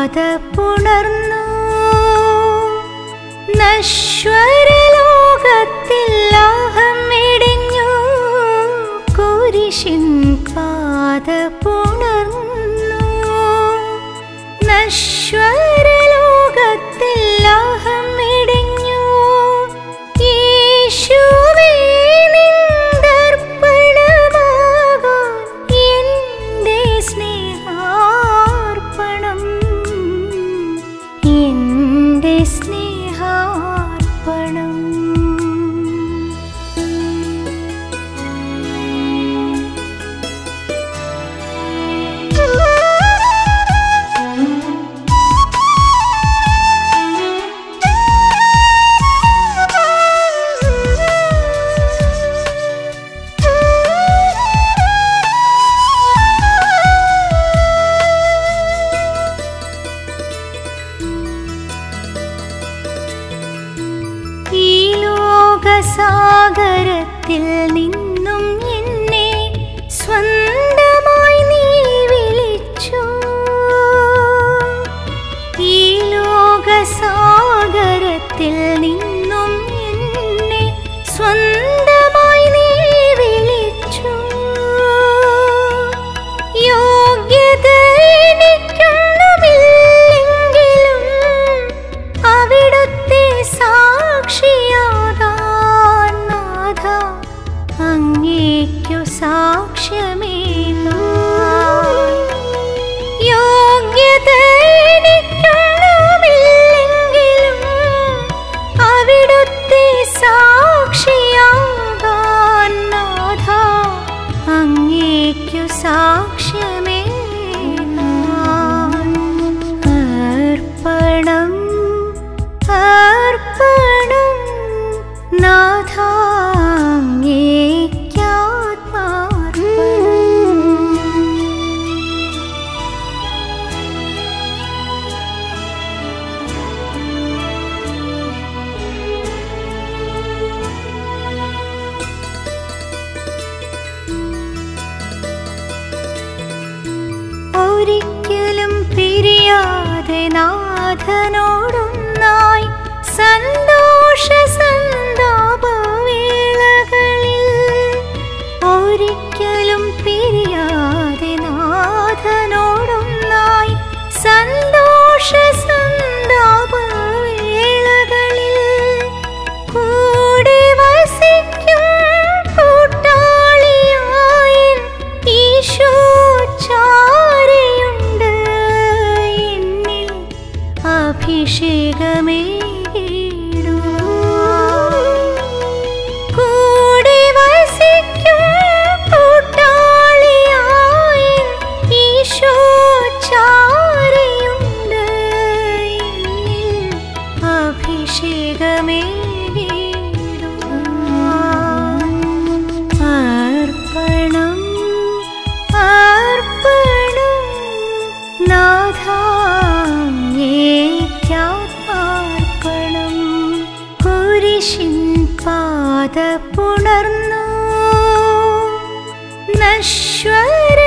പാത പുണർന്നു നശ്വരലോകത്തിൽ അഹം ഇടിഞ്ഞു കുരിശിൻ പാത പുണർന്നു നശ്വരലോകത്തിൽ അഹം ഇടിഞ്ഞു യേശുവേ നിന്ദർപ്പണമാകാൻ എൻ്റെ സ്നേഹാർപ്പണം എൻ്റെ സ്നേഹാർപ്പണം ഈ ലോകസാഗരത്തിൽ നിന്നും എന്നെ സ്വന്തമായി നീ വിളിച്ചു ഈ ലോകസാഗരത്തിൽ നിന്നും എന്നെ സ്വന്തമായി നീ വിളിച്ചു യോഗ്യത എനിക്കൊന്നുമില്ലെങ്കിലും അവിടുത്തെ സാക്ഷിയാകാൻ നാഥ അങ്ങേക്കു സാക്ഷ്യമേകാൻ യോഗ്യത എനിക്കൊന്നുമില്ലെങ്കിലും അവിടുത്തെ സാക്ഷിയാകാൻ നാഥ അങ്ങേക്കു സാക്ഷ്യമേകാൻ അർപ്പണം അർപ്പണം നാഥ അങ്ങേക്കാത്മാർപ്പണം ഒരിക്കലും പിരിയാതെ നാഥനോടൊന്നായി സന്തോഷ സന്താപവേളകളിൽ ഒരിക്കലും പിരിയാതെ നാഥനോടൊന്നായി സന്തോഷ സന്താപവേളകളിൽ കൂടെ വസിക്കും കൂട്ടാളിയായി ഈശോ ചാരയുണ്ട് എന്നിൽ അഭിഷേകമേ കൂടെ വസിക്കും കൂട്ടാളിയായി ഈശോ ചാരയുണ്ട് എന്നിൽ അഭിഷേകമേ അർപ്പണം അർപ്പണം നാഥാർപ്പണം കുരിശിൻ പാത പുണർന്നു നശ്വര